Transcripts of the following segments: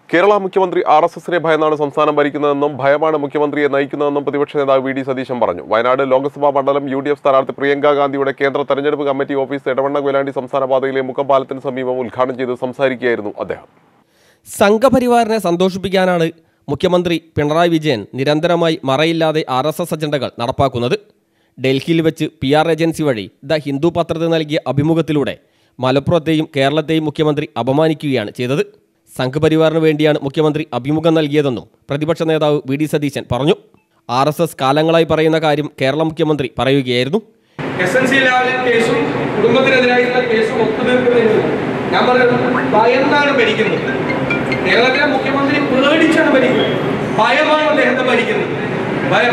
കേരള മുഖ്യമന്ത്രി R S എസിനെ ഭയന്നാണ് സംസ്ഥാനം ഭരിക്കുന്നതെന്നും ഭയമാണ് മുഖ്യമന്ത്രിയെ നയിക്കുന്നതെന്നും പ്രതിപക്ഷ നേതാവ് വി ഡി സതീശൻ പറഞ്ഞു വയനാട് ലോക്സഭാ മണ്ഡലം യു ഡി എഫ് സ്ഥാനാർത്ഥി പ്രിയങ്ക ഗാന്ധിയുടെ കേന്ദ്ര തെരഞ്ഞെടുപ്പ് കമ്മിറ്റി ഓഫീസ് എടവണ്ണ കൊയിലാണ്ടി സംസ്ഥാന പാതയിലെ മുഖപാലത്തിന് സമീപം ഉദ്ഘാടനം ചെയ്ത് സംസാരിക്കുകയായിരുന്നു അദ്ദേഹം സംഘപരിവാറിനെ സന്തോഷിപ്പിക്കാനാണ് മുഖ്യമന്ത്രി പിണറായി വിജയൻ നിരന്തരമായി മറയില്ലാതെ ആർ എസ് എസ് അജണ്ടകൾ നടപ്പാക്കുന്നത് ഡൽഹിയിൽ വെച്ച് പി ആർ ഏജൻസി വഴി ദ ഹിന്ദു പത്രത്തിന് നൽകിയ അഭിമുഖത്തിലൂടെ മലപ്പുറത്തെയും കേരളത്തെയും മുഖ്യമന്ത്രി അപമാനിക്കുകയാണ് ചെയ്തത് സംഘപരിവാറിന് വേണ്ടിയാണ് മുഖ്യമന്ത്രി അഭിമുഖം നൽകിയതെന്നും പ്രതിപക്ഷ നേതാവ് വി ഡി സതീശൻ പറഞ്ഞു ആർ എസ് എസ് കാലങ്ങളായി പറയുന്ന കാര്യം കേരള മുഖ്യമന്ത്രി പറയുകയായിരുന്നു എസ് എൻ സി ലാവലിൻ കേസും കുടുംബത്തിനെതിരായിട്ടുള്ള കേസും ഒത്തുതീർക്കുന്നതിന് ഞാൻ പറഞ്ഞത് ഭയന്നാണ് ഭരിക്കുന്നത് കേരളത്തിലെ മുഖ്യമന്ത്രി പേടിച്ചാണ് ഭരിക്കുന്നത് ഭയമാണ് അദ്ദേഹത്തെ ഭരിക്കുന്നത് ഭയം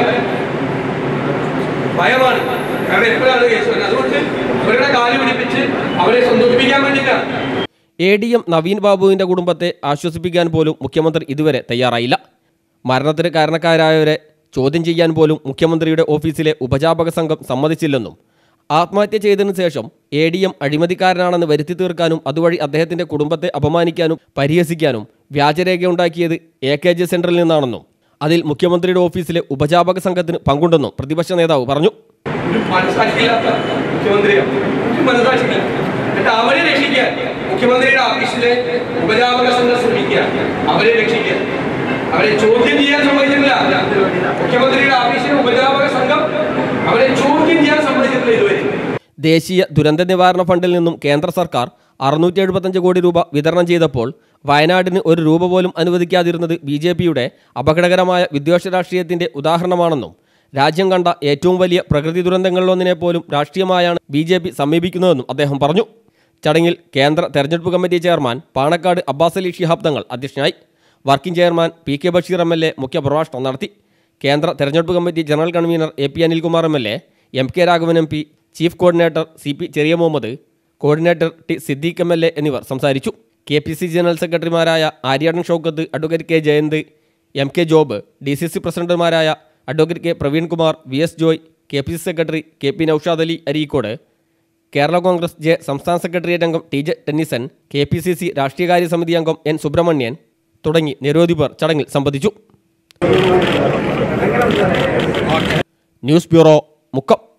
ഭയമാണ് കാരണം എപ്പോഴാണ് കേസ് വരുന്നത് അതുകൊണ്ട് അവരുടെ കാല് പിടിപ്പിച്ച് അവരെ സന്തോഷിപ്പിക്കാൻ വേണ്ടിയിട്ടാണ് എ ഡി എം നവീൻ ബാബുവിന്റെ കുടുംബത്തെ ആശ്വസിപ്പിക്കാൻ പോലും മുഖ്യമന്ത്രി ഇതുവരെ തയ്യാറായില്ല മരണത്തിന് കാരണക്കാരായവരെ ചോദ്യം ചെയ്യാൻ പോലും മുഖ്യമന്ത്രിയുടെ ഓഫീസിലെ ഉപജാപക സംഘം സമ്മതിച്ചില്ലെന്നും ആത്മഹത്യ ചെയ്തതിനു ശേഷം എ ഡി എം അഴിമതിക്കാരനാണെന്ന് വരുത്തി തീർക്കാനും അതുവഴി അദ്ദേഹത്തിന്റെ കുടുംബത്തെ അപമാനിക്കാനും പരിഹസിക്കാനും വ്യാജരേഖയുണ്ടാക്കിയത് എ കെ ജി സെന്ററിൽ നിന്നാണെന്നും അതിൽ മുഖ്യമന്ത്രിയുടെ ഓഫീസിലെ ഉപജാപക സംഘത്തിന് പങ്കുണ്ടെന്നും പ്രതിപക്ഷ നേതാവ് പറഞ്ഞു ഒരു മനസാക്ഷിയില്ലാത്ത മുഖ്യമന്ത്രിയാണ് ഒരു മനസാക്ഷിയില്ല എന്നിട്ട് അവരെ രക്ഷിക്കാൻ മുഖ്യമന്ത്രിയുടെ ഓഫീസിലെ ഉപജാപക സംഘം ശ്രമിക്കുക അവരെ രക്ഷിക്കാൻ അവരെ ചോദ്യം ചെയ്യാൻ സമ്മതിച്ചിട്ടില്ല മുഖ്യമന്ത്രിയുടെ ഓഫീസിലെ ഉപജാപക സംഘം അവരെ ചോദ്യം ചെയ്യാൻ സമ്മതിച്ചിട്ടില്ല ഇതുവരെ ദേശീയ ദുരന്ത നിവാരണ ഫണ്ടിൽ നിന്നും കേന്ദ്ര സർക്കാർ അറുന്നൂറ്റി എഴുപത്തഞ്ച് കോടി രൂപ വിതരണം ചെയ്തപ്പോൾ വയനാടിന് ഒരു രൂപ പോലും അനുവദിക്കാതിരുന്നത് ബി ജെ പിയുടെ അപകടകരമായ വിദ്വേഷ രാഷ്ട്രീയത്തിന്റെ ഉദാഹരണമാണെന്നും രാജ്യം കണ്ട ഏറ്റവും വലിയ പ്രകൃതി ദുരന്തങ്ങളിലൊന്നിനെ പോലും രാഷ്ട്രീയമായാണ് ബി ജെ പി സമീപിക്കുന്നതെന്നും അദ്ദേഹം പറഞ്ഞു ചടങ്ങിൽ കേന്ദ്ര തെരഞ്ഞെടുപ്പ് കമ്മിറ്റി ചെയർമാൻ പാണക്കാട് അബ്ബാസ് അലി ഷിഹാബ് തങ്ങൾ അധ്യക്ഷനായി working chairman P K Basheer M L A മുഖ്യപ്രഭാഷണം നടത്തി കേന്ദ്ര തെരഞ്ഞെടുപ്പ് committee general convener A P Anilkumar M L A M K Raghavan M P chief coordinator C P Cheriya Muhammad coordinator T Siddique M L A എന്നിവർ സംസാരിച്ചു കെ പി സി ജനറൽ സെക്രട്ടറിമാരായ Aryadan Shoukath advocate K Jayanth M K Job D C C പ്രസിഡന്റുമാരായ advocate K Praveenkumar V S Joy K P C secretary K P Noushad Ali Areekode Kerala Congress J സംസ്ഥാന secretariat അംഗം T J Tennyson K P C C രാഷ്ട്രീയകാര്യ സമിതി അംഗം N Subramanian തുടങ്ങി നിരവധി പേർ ചടങ്ങിൽ സംബന്ധിച്ചു ന്യൂസ് ബ്യൂറോ മുക്കം